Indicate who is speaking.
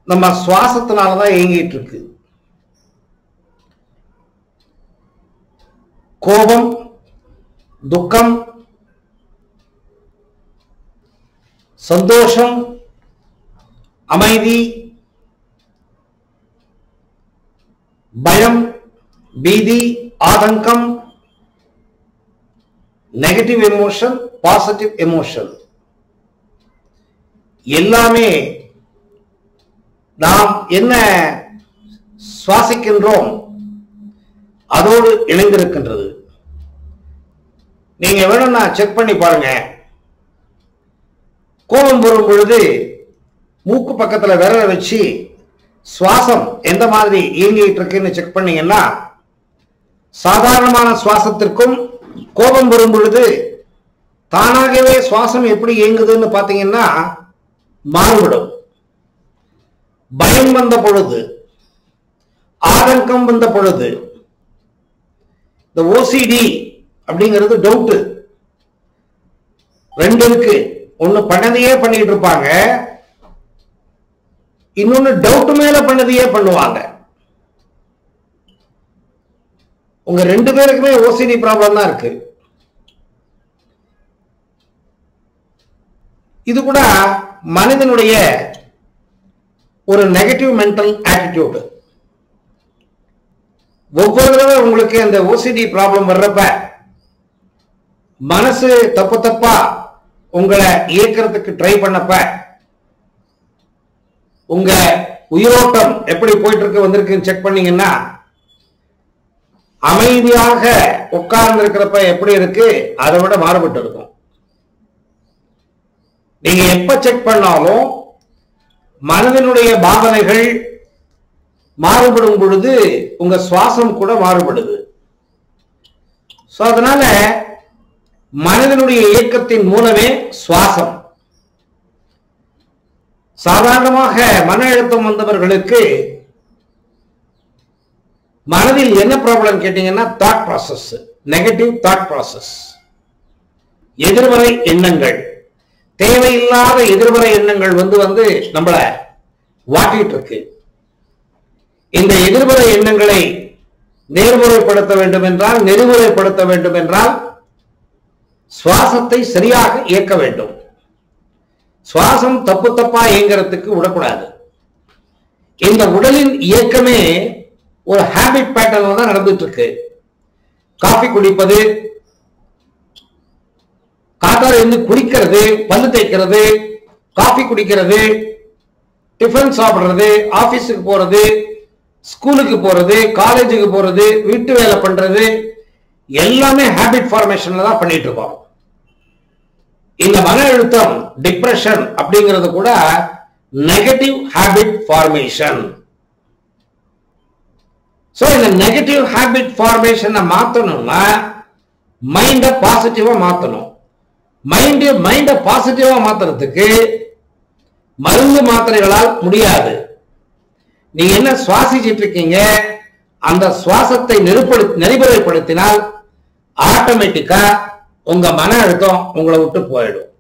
Speaker 1: நம்ம சுவாசத்தினாலதான் இயங்கிட்டு இருக்கு கோபம் துக்கம் சந்தோஷம் அமைதி பயம் பீதி ஆதங்கம் நெகட்டிவ் எமோஷன் பாசிட்டிவ் எமோஷன் எல்லாமே நாம் என்ன சுவாசிக்கின்றோம் அதோடு இணைந்திருக்கின்றது நீங்க வேணும்னா செக் பண்ணி பாருங்க கோபம் வரும் பொழுது மூக்கு பக்கத்துல விரல வச்சு சுவாசம் எந்த மாதிரி இயங்கிட்டு இருக்குன்னு செக் பண்ணீங்கன்னா சாதாரணமான சுவாசத்திற்கும் கோபம் வரும் பொழுது தானாகவே சுவாசம் எப்படி இயங்குதுன்னு பாத்தீங்கன்னா மாறுபடும் பயம் வந்த பொழுது ஆதங்கம் வந்த பொழுது இந்த ஓசிடி அப்படிங்கிறது டவுட் ரெண்டு இருக்கு ஒண்ணு பண்ணதையே பண்ணிட்டு இருப்பாங்க இன்னொன்னு டவுட் மேல பண்ணதையே பண்ணுவாங்க உங்க ரெண்டு பேருக்குமே ஓசிடி ப்ராப்ளம் தான் இருக்கு இது கூட மனிதனுடைய ஒரு நெகட்டிவ் மென்டல் ஆட்டிடியூடு ஒவ்வொரு தடவை உங்களுக்கு அந்த ஓசிடி ப்ராப்ளம் வர்றப்ப மனசு தப்பு தப்பா உங்களை இயக்கிறதுக்கு ட்ரை பண்ணப்ப உங்க உயிரோட்டம் எப்படி போயிட்டு இருக்கு வந்திருக்குன்னு செக் பண்ணீங்கன்னா அமைதியாக உட்கார்ந்து இருக்கிறப்ப எப்படி இருக்கு அதை விட மாறுபட்டு இருக்கும் நீங்க எப்ப செக் பண்ணாலும் மனதினுடைய பாவனைகள் மாறுபடும் பொழுது உங்க சுவாசம் கூட மாறுபடுது சோ அதனால மனதினுடைய இயக்கத்தின் மூலமே சுவாசம் சாதாரணமாக மன அழுத்தம் வந்தவர்களுக்கு மனதில் என்ன ப்ராப்ளம் கேட்டீங்கன்னா thought process negative thought process எதிர்மறை எண்ணங்கள் தேவையில்லாத எதிர்மறை எண்ணங்கள் வந்து வந்து நம்மள வாட்டிட்டு இருக்கு இந்த எதிர்மறை எண்ணங்களை நேர்முறைப்படுத்த வேண்டும் என்றால் நெறிமுறைப்படுத்த வேண்டும் என்றால் சுவாசத்தை சரியாக இயக்க வேண்டும் சுவாசம் தப்பு தப்பா இயங்கிறதுக்கு விடக்கூடாது இந்த உடலின் இயக்கமே ஒரு ஹேபிட் பேட்டர்ல தான் நடந்துட்டு இருக்கு காஃபி குடிப்பது காத்தால இருந்து குடிக்கிறது பல்லு தேய்க்கிறது காஃபி குடிக்கிறது டிஃபன் சாப்பிடுறது ஆபீஸுக்கு போறது ஸ்கூலுக்கு போறது காலேஜுக்கு போறது வீட்டு வேலை பண்றது எல்லாமே ஹேபிட் ஃபார்மேஷன்ல தான் பண்ணிட்டு இருக்கோம் இந்த மன அழுத்தம் டிப்ரெஷன் அப்படிங்கிறது கூட நெகட்டிவ் ஹேபிட் ஃபார்மேஷன் சோ இந்த நெகட்டிவ் ஹேபிட் ஃபார்மேஷனை மாத்தணும்னா மைண்ட பாசிட்டிவா மாத்தணும் மைண்ட் மைண்ட பாசிட்டிவா மாத்துறதுக்கு மருந்து மாத்திரைகளால் முடியாது நீங்க என்ன சுவாசிச்சிட்டு இருக்கீங்க அந்த சுவாசத்தை நெருப்படு நெறிமுறைப்படுத்தினால் ஆட்டோமேட்டிக்கா உங்க மன அழுத்தம் உங்களை விட்டு போயிடும்